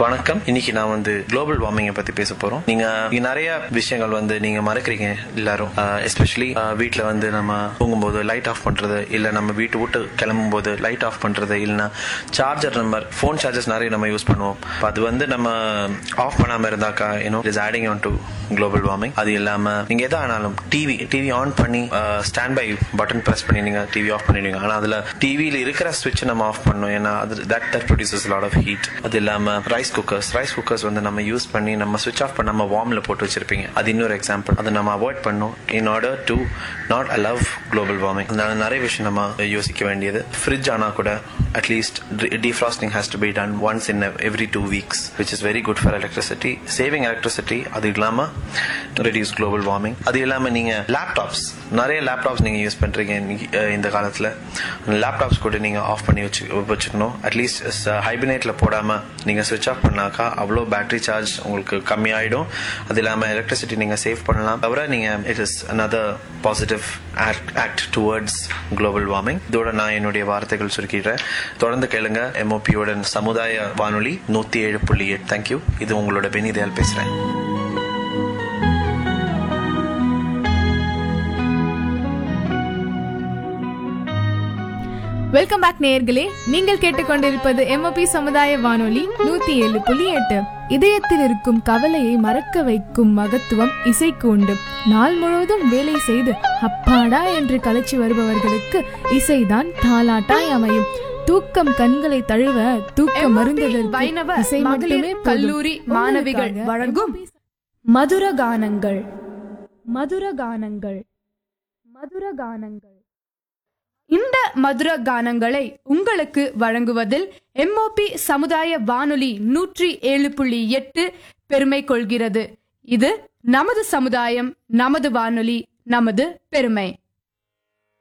வணக்கம் இன்னைக்கு நான் வந்து குளோபல் வார்மிங்கை பத்தி பேச போறோம் நீங்க இங்க நிறைய விஷயங்கள் வந்து நீங்க மறக்கிறீங்க எல்லாரும் எஸ்பெஷலி வீட்ல வந்து நம்ம தூங்கும்போது லைட் ஆஃப் பண்றது இல்ல நம்ம வீட்டு விட்டு கிளம்பும் போது லைட் ஆஃப் பண்றது இல்லைன்னா சார்ஜர் நம்பர் ஃபோன் சார்ஜர்ஸ் நிறைய நம்ம யூஸ் பண்ணுவோம் அப்ப அது வந்து நம்ம ஆஃப் பண்ணாம இருந்தாக்கா you know is adding on to global warming அது இல்லாம நீங்க எதா ஆனாலும் டிவி டிவி ஆன் பண்ணி ஸ்டாண்ட் பை பட்டன் பிரஸ் பண்ணி நீங்க டிவி ஆஃப் பண்ணிடுவீங்க ஆனா அதுல டிவியில இருக்கிற ஸ்விட்ச் நம்ம ஆஃப் பண்ணணும் ஏன்னா அது that that produces lot of heat அது இல்லாம ரைஸ் குக்கர்ஸ் ரைஸ் குக்கர்ஸ் வந்து நம்ம யூஸ் பண்ணி நம்ம ஸ்விட்ச் ஆஃப் பண்ணாம வார்ம்ல போட்டு வச்சிருப்பீங்க அது இன்னொரு எக்ஸாம்பிள் அதை நம்ம அவாய்ட் பண்ணணும் in order to not allow global warming அதனால நிறைய விஷயம் நம்ம யோசிக்க வேண்டியது ஃப்ரிட்ஜ் ஆனா கூட at least defrosting has to be done once in every two weeks which is very good for electricity saving electricity அது இல்லாம reduce global warming அது இல்லாம நீங்க லேப்டாப்ஸ் நிறைய லேப்டாப்ஸ் நீங்க யூஸ் பண்றீங்க இன்னைக்கு, அஹ், இந்த காலத்துல லேப்டாப்ஸ் கூட நீங்க ஆஃப் பண்ணி வச்சு வச்சுக்கணும் அட்லீஸ்ட் ஹைபினேட்ல போடாம நீங்க சுவிட்ச் ஆஃப் பண்ணாக்கா அவ்வளோ பேட்டரி சார்ஜ் உங்களுக்கு கம்மியாயிடும் அது இல்லாம எலக்ட்ரிசிட்டி நீங்க சேவ் பண்ணலாம் தவிர நீங்க it is another positive act towards global warming இதோட நான் என்னுடைய வார்த்தைகள் சுருக்கிடுறேன் தொடர்ந்து கேளுங்க எம்ஓபியுடன் சமுதாய வானொலி நூத்தி ஏழு புள்ளி எட்டு தேங்க்யூ இது உங்களோட பெனிதயால் பேசுறேன் வெல்கம் பேக் நேயர்களே நீங்கள் கேட்டுக்கொண்டிருப்பது எம்ஓபி சமுதாய வானொலி நூத்தி ஏழு புள்ளி எட்டு இதயத்தில் இருக்கும் கவலையை மறக்க வைக்கும் மகத்துவம் இசைக்கு உண்டு நாள் முழுவதும் வேலை செய்து அப்பாடா என்று கலைச்சி வருபவர்களுக்கு இசைதான் தாலாட்டாய் அமையும் தூக்கம் கண்களை தழுவ தூக்க மருந்துகள் வைணவ இசை மட்டுமே மகளிர் போதும். கல்லூரி மாணவிகள் உங்களுக்காக வழங்கும் மதுர கானங்கள் மதுர கானங்கள் மதுர கானங்கள் இந்த மதுர கானங்களை உங்களுக்கு வழங்குவதில் எம்ஓபி சமுதாய வானொலி நூற்றி ஏழு புள்ளி எட்டு பெருமை கொள்கிறது இது நமது சமுதாயம் நமது வானொலி நமது பெருமை